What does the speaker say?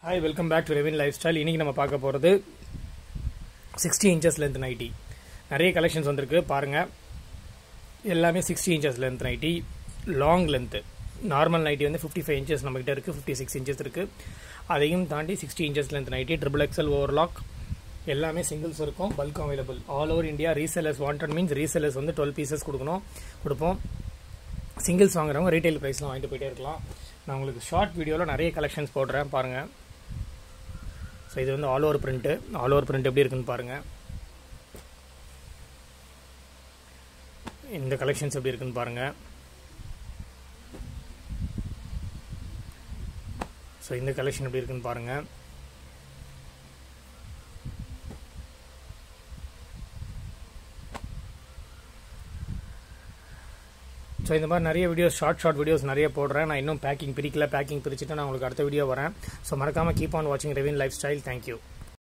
hi welcome back to Revin lifestyle இன்றைக்கி நம்ம பார்க்க போகிறது சிக்ஸ்டி இன்ச்சஸ் லென்த் நைட்டி நிறைய கலெக்ஷன்ஸ் வந்திருக்கு பாருங்கள் எல்லாமே சிக்ஸ்டி இன்ச்சஸ் லென்த் நைட்டி லாங் லென்த்து நார்மல் நைட்டி வந்து ஃபிஃப்டி ஃபைவ் இன்ச்சஸ் நம்மகிட்ட இருக்குது ஃபிஃப்டி சிக்ஸ் இன்ச்சஸ் இருக்குது அதையும் தாண்டி sixty inches length nighty triple XL overlock எல்லாமே சிங்கிள்ஸ் இருக்கும் bulk available all over India resellers wanted means resellers வந்து டுவெல் பீசஸ் கொடுக்கணும் கொடுப்போம் சிங்கிள்ஸ் வாங்குறவங்க ரீட்டைல் ப்ரைஸ்லாம் வாங்கிட்டு போயிட்டே இருக்கலாம் நான் உங்களுக்கு ஷார்ட் வீடியோவில் நிறைய கலெக்ஷன்ஸ் போடுறேன் பாருங்கள் ஸோ இது வந்து all over print all over print எப்படி இருக்குன்னு பாருங்கள் இந்த கலெக்ஷன்ஸ் எப்படி இருக்குன்னு பாருங்கள் ஸோ இந்த கலெக்ஷன் எப்படி இருக்குன்னு பாருங்கள் ஸோ இந்த மாதிரி நிறைய வீடியோஸ் ஷார்ட் ஷார்ட் வீடியோஸ் நிறைய போடுறேன் நான் இன்னும் பேக்கிங் பிரிக்கல பேக்கிங் பிரிச்சுட்டு நான் உங்களுக்கு அடுத்த வீடியோ வரேன் ஸோ மறக்காமல் கீப் ஆன் வாட்சிங் ரெவின் லைஃப் ஸ்டைல் தேங்க்யூ